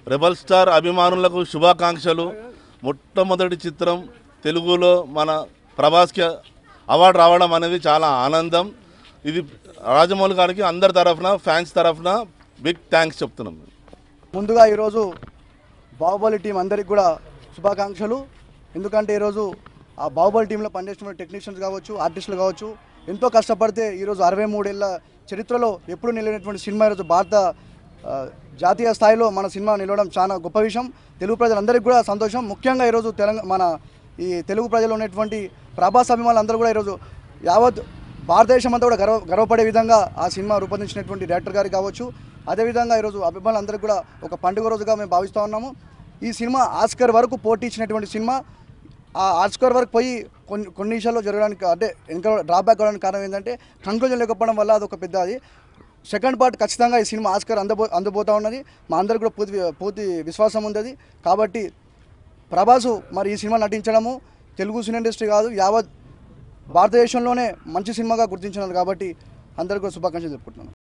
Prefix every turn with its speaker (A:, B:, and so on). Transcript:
A: rebel star అభిమానులకు శుభాకాంక్షలు మొట్టమొదటి చిత్రం తెలుగులో మన ప్రభాస్కి అవార్డు రావడం అనేది చాలా ఆనందం ఇది రాజమౌళి గారికి అందరి తరఫున ఫ్యాన్స్ తరఫున బిగ్ థ్యాంక్స్ చెప్తున్నాం
B: ముందుగా ఈరోజు బాహుబలి టీం అందరికి కూడా శుభాకాంక్షలు ఎందుకంటే ఈరోజు ఆ బాహుబలి టీంలో పనిచేస్తున్న టెక్నీషియన్స్ కావచ్చు ఆర్టిస్టులు కావచ్చు ఎంతో కష్టపడితే ఈరోజు అరవై మూడేళ్ల చరిత్రలో ఎప్పుడు నిలవనటువంటి సినిమా ఈరోజు భారత ఆ, జాతీయ స్థాయిలో మన సినిమా నిలవడం చాలా గొప్ప విషయం తెలుగు ప్రజలందరికీ కూడా సంతోషం ముఖ్యంగా ఈరోజు తెలంగాణ మన ఈ తెలుగు ప్రజలు ఉన్నటువంటి ప్రభాస్ అభిమానులు అందరూ కూడా ఈరోజు యావత్ భారతదేశం అంతా కూడా గర్వ గర్వపడే విధంగా ఆ సినిమా రూపొందించినటువంటి డైరెక్టర్ గారికి కావచ్చు అదేవిధంగా ఈరోజు అభిమానులందరికీ కూడా ఒక పండుగ రోజుగా మేము భావిస్తూ ఉన్నాము ఈ సినిమా ఆస్కర్ వరకు పోటీ ఇచ్చినటువంటి సినిమా ఆ ఆస్కర్ వరకు పోయి కొన్ని కొన్ని విషయాల్లో జరగడానికి అంటే ఇంకా డ్రాబ్యాక్ అవడానికి కారణం ఏంటంటే కంక్లూజన్ లేకపోవడం వల్ల అదొక పెద్ద అది సెకండ్ పార్ట్ ఖచ్చితంగా ఈ సినిమా ఆస్కర్ అందబో అందబోతా ఉన్నది మా అందరికి కూడా పూర్తి పూర్తి విశ్వాసం ఉంది అది కాబట్టి ప్రభాసు మరి ఈ సినిమా నటించడము తెలుగు సినీ ఇండస్ట్రీ కాదు యావత్ భారతదేశంలోనే మంచి సినిమాగా గుర్తించినారు కాబట్టి అందరికీ కూడా శుభాకాంక్షలు చెప్పుకుంటున్నాను